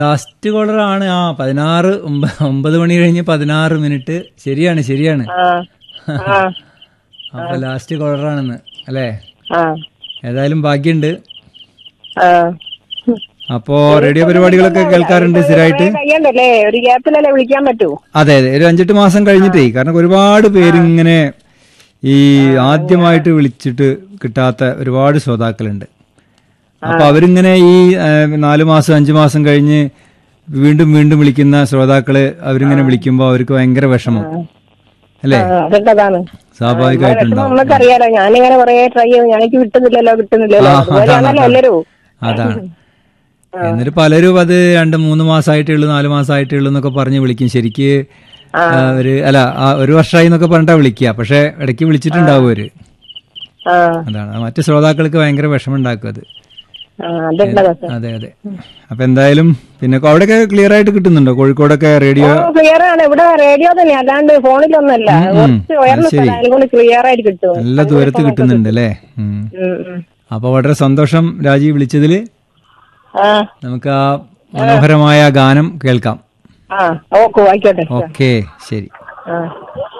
Last collar ആണ് ആ പതിനാറ് ഒമ്പ- ഒമ്പത് മണി കഴിഞ്ഞ് പതിനാറ് മിനിറ്റ് ശരിയാണ് ശരിയാണ് ആ ആ അപ്പൊ ലാസ്റ്റ് കോളറാണെന്ന് അല്ലേ ആ ഏതായാലും ഭാഗ്യമുണ്ട് ആ അപ്പോ റേഡിയോ പരിപാടികളൊക്കെ കേൾക്കാറുണ്ട് സ്ഥിരമായിട്ട് കഴിയണ്ടല്ലേ ഒരു ഗ്യാപ്പിലല്ലേ വിളിക്കാൻ പറ്റൂ അതെ അതെ ഒരു അഞ്ചെട്ട് മാസം കഴിഞ്ഞിട്ടേ കാരണം ഒരുപാട് പേരിങ്ങനെ ഈ ആദ്യമായിട്ട് വിളിച്ചിട്ട് കിട്ടാത്ത ഒരുപാട് ശ്രോതാക്കളുണ്ട് അപ്പൊ അവരിങ്ങനെ ഈ ആ, നാല് മാസം അഞ്ചു മാസം കഴിഞ്ഞ് വീണ്ടും വീണ്ടും വിളിക്കുന്ന ശ്രോതാക്കള് അവരിങ്ങനെ വിളിക്കുമ്പോ അവർക്ക് ഭയങ്കര വിഷമം അല്ലേ ആ, അതൊക്കെ അതാണ് സ്വാഭാവികമായിട്ടുണ്ടാവും നമ്മൾക്ക് അറിയാലോ ഞാനിങ്ങനെ കൊറേ ട്രൈ ചെയ്തു ഞങ്ങൾക്ക് കിട്ടുന്നില്ലല്ലോ കിട്ടുന്നില്ലല്ലോ ആ, അതുപോലെയാണല്ലോ അതാണ്, എല്ലാരും അതാണ് എന്നിട്ട് പലരും അത് രണ്ട് മൂന്ന് മാസമായിട്ടേ ഉള്ളൂ നാല് മാസമായിട്ടേ ഉള്ളൂ എന്നൊക്കെ പറഞ്ഞ് വിളിക്കും ശരിക്ക് ആ, ഒരു അല്ല ആ, ഒരു വർഷമായി എന്നൊക്കെ പറഞ്ഞിട്ടാ വിളിക്കുക പക്ഷെ ഇടയ്ക്ക് വിളിച്ചിട്ടുണ്ടാവും അവര് ആ അതാണ് അത് മറ്റു ശ്രോതാക്കൾക്ക് ഭയങ്കര വിഷമം ഉണ്ടാക്കും അത് ആ അതുണ്ട് അതൊക്കെ അതെ അതെ അപ്പൊ എന്തായാലും പിന്നെ അവിടെയൊക്കെ ക്ലിയർ ആയിട്ട് കിട്ടുന്നുണ്ടോ കോഴിക്കോടൊക്കെ റേഡിയോ ക്ലിയർ ആണ് ഇവിടെ റേഡിയോ തന്നെ അല്ലാണ്ട് ഫോണിലൊന്നല്ല കുറച്ച് ഉയർന്ന അത് ശരി. സ്ഥലം അതുകൊണ്ട് ക്ലിയർ ആയിട്ട് കിട്ടും നല്ല ദൂരത്ത് കിട്ടുന്നുണ്ട് അല്ലേ ഉം. ഉം, ഉം. അപ്പൊ വളരെ സന്തോഷം രാജീവ് വിളിച്ചതില് ആ നമുക്ക് ആ മനോഹരമായ ഗാനം കേൾക്കാം ആ ഓക്കെ ആയിക്കോട്ടെ ഓക്കെ ശരി ആ